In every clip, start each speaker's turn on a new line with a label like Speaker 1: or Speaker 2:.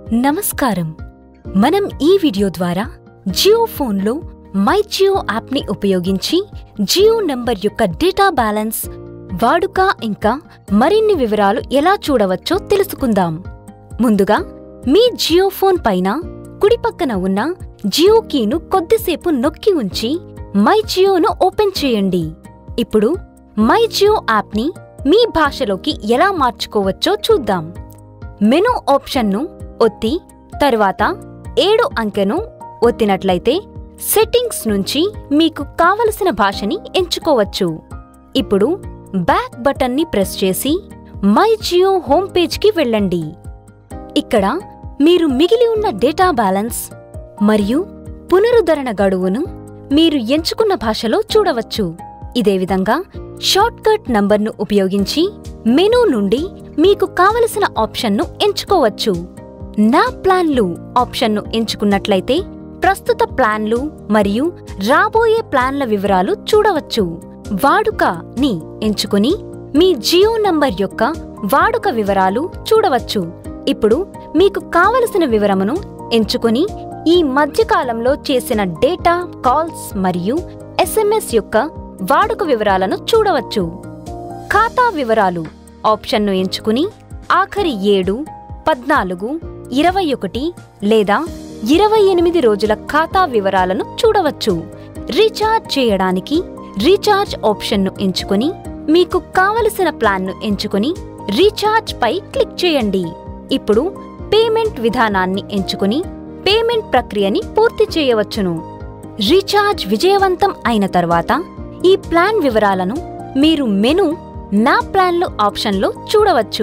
Speaker 1: నమస్కారం మనం ఈ వీడియో ద్వారా జియో ఫోన్లో మై జియో యాప్ని ఉపయోగించి జియో నంబర్ యొక్క డేటా బ్యాలెన్స్ వాడుక ఇంకా మరిన్ని వివరాలు ఎలా చూడవచ్చో తెలుసుకుందాం ముందుగా మీ జియో ఫోన్ పైన కుడి పక్కన ఉన్న జియో కీను కొద్దిసేపు నొక్కి ఉంచి మై జియోను ఓపెన్ చేయండి ఇప్పుడు మై జియో యాప్ని మీ భాషలోకి ఎలా మార్చుకోవచ్చో చూద్దాం మెను ఆప్షన్ను ఒత్తి తరువాత ఏడు అంకెను ఒత్తినట్లయితే సెట్టింగ్స్ నుంచి మీకు కావలసిన భాషని ఎంచుకోవచ్చు ఇప్పుడు బ్యాక్ బటన్ని ప్రెస్ చేసి మై జియో హోమ్ పేజ్కి వెళ్ళండి ఇక్కడ మీరు మిగిలి ఉన్న డేటా బ్యాలెన్స్ మరియు పునరుద్ధరణ గడువును మీరు ఎంచుకున్న భాషలో చూడవచ్చు ఇదే విధంగా షార్ట్కట్ నంబర్ను ఉపయోగించి మెనూ నుండి మీకు కావలసిన ఆప్షన్ను ఎంచుకోవచ్చు నా ప్లాన్లు ఆప్షన్ను ఎంచుకున్నట్లయితే ప్రస్తుత ప్లాన్లు మరియు రాబోయే ప్లాన్ల వివరాలు చూడవచ్చు వాడుక ని ఎంచుకుని మీ జియో నంబర్ యొక్క వాడుక వివరాలు చూడవచ్చు ఇప్పుడు మీకు కావలసిన వివరమును ఎంచుకుని ఈ మధ్యకాలంలో చేసిన డేటా కాల్స్ మరియు ఎస్ఎంఎస్ యొక్క వాడుక వివరాలను చూడవచ్చు ఖాతా వివరాలు ఆప్షన్ను ఎంచుకుని ఆఖరి ఏడు పద్నాలుగు ఇరవై ఒకటి లేదా ఇరవై ఎనిమిది రోజుల ఖాతా వివరాలను చూడవచ్చు రీఛార్జ్ చేయడానికి రీఛార్జ్ ఆప్షన్ను ఎంచుకుని మీకు కావలసిన ప్లాన్ను ఎంచుకుని రీఛార్జ్ పై క్లిక్ చేయండి ఇప్పుడు పేమెంట్ విధానాన్ని ఎంచుకుని పేమెంట్ ప్రక్రియని పూర్తి చేయవచ్చును రీఛార్జ్ విజయవంతం అయిన తర్వాత ఈ ప్లాన్ వివరాలను మీరు మెను నా ప్లాన్లు ఆప్షన్లో చూడవచ్చు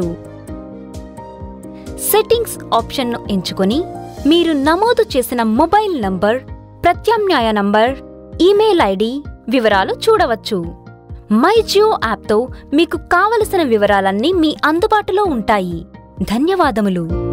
Speaker 1: సెట్టింగ్స్ ఆప్షన్ను ఎంచుకొని మీరు నమోదు చేసిన మొబైల్ నంబర్ ప్రత్యామ్నాయ నంబర్ ఈమెయిల్ ఐడి వివరాలు చూడవచ్చు మై జియో యాప్తో మీకు కావలసిన వివరాలన్నీ మీ అందుబాటులో ఉంటాయి ధన్యవాదములు